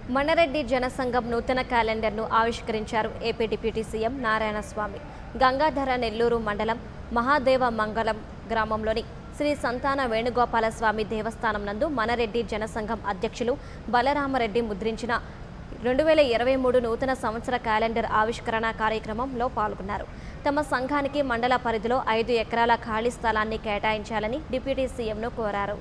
మన్నరెడ్డి జనసంఘం నూతన క్యాలెండర్ను ఆవిష్కరించారు AP deputy CM Narayanaswamy Gangadhara Nellore మండలం మహాదేవ మంగళం గ్రామంలోని శ్రీ సంతాన వేణుగోపాల స్వామి దేవస్థానం నందు మనరెడ్డి జనసంఘం అధ్యక్షులు బలరామరెడ్డి ముద్రించిన రెండు వేల ఇరవై మూడు నూతన సంవత్సర క్యాలెండర్ ఆవిష్కరణ కార్యక్రమంలో పాల్గొన్నారు తమ సంఘానికి మండల పరిధిలో ఐదు ఎకరాల ఖాళీ స్థలాన్ని కేటాయించాలని డిప్యూటీ సీఎంను కోరారు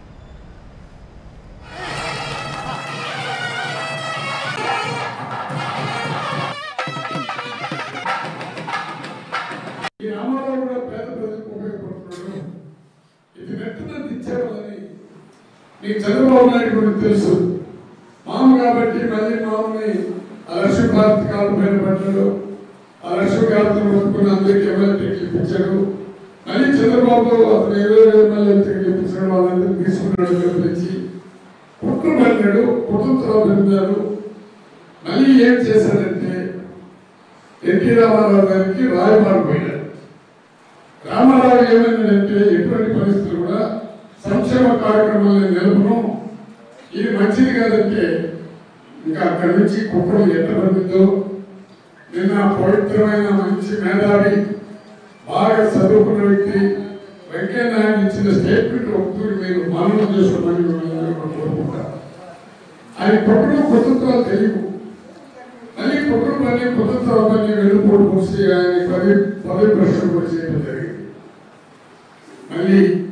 ఈ రామారావు కూడా పేద ప్రజలకు ఉపయోగపడుతున్నాడు ఇది నెట్టునంత ఇచ్చేవాళ్ళని నీకు చంద్రబాబు నాయుడు గురించి తెలుసు మామ కాబట్టి మళ్ళీ మామని ఆ లక్ష్మీ భారత్ కాలు పైన పడ్డాడు ఆ లక్ష్మీ భారత్ పట్టుకుని అందరికీ ఎమ్మెల్యే టికెట్లు ఇప్పించాడు మళ్ళీ చంద్రబాబు అతను ఇరవై ఎమ్మెల్యే టికెట్లు ఇప్పించాడు వాళ్ళందరికీ తీసుకున్నాడు పిలిపించి కుట్ర పడినాడు కుటుంబరావు పెరిగాడు మళ్ళీ ఏం చేశాడంటే ఎన్టీ రామారావు గారికి రాయబారు పోయాడు రామారావు ఏమైందంటే ఎటువంటి పరిస్థితులు కూడా సంక్షేమ కార్యక్రమాలను నిలుపును ఇది మంచిది కాదంటే ఇంకా అక్కడి నుంచి కుక్కలు ఎట్టబడిందో నిన్న పవిత్రమైన మంచి మేధావి బాగా చదువుకున్న వ్యక్తి వెంకయ్య నాయుడు ఇచ్చిన స్టేట్మెంట్ ఒకటి మీరు మననం చేసుకోమని మిమ్మల్ని కోరుకుంటారు అది కుటుంబ కుటుంబాలు తెలియవు మళ్ళీ కుటుంబాన్ని కుటుంబాన్ని వెనుపోటు మూసి ఆయన పది పది ప్రశ్నలు కూడా చేయడం జరిగింది మళ్ళీ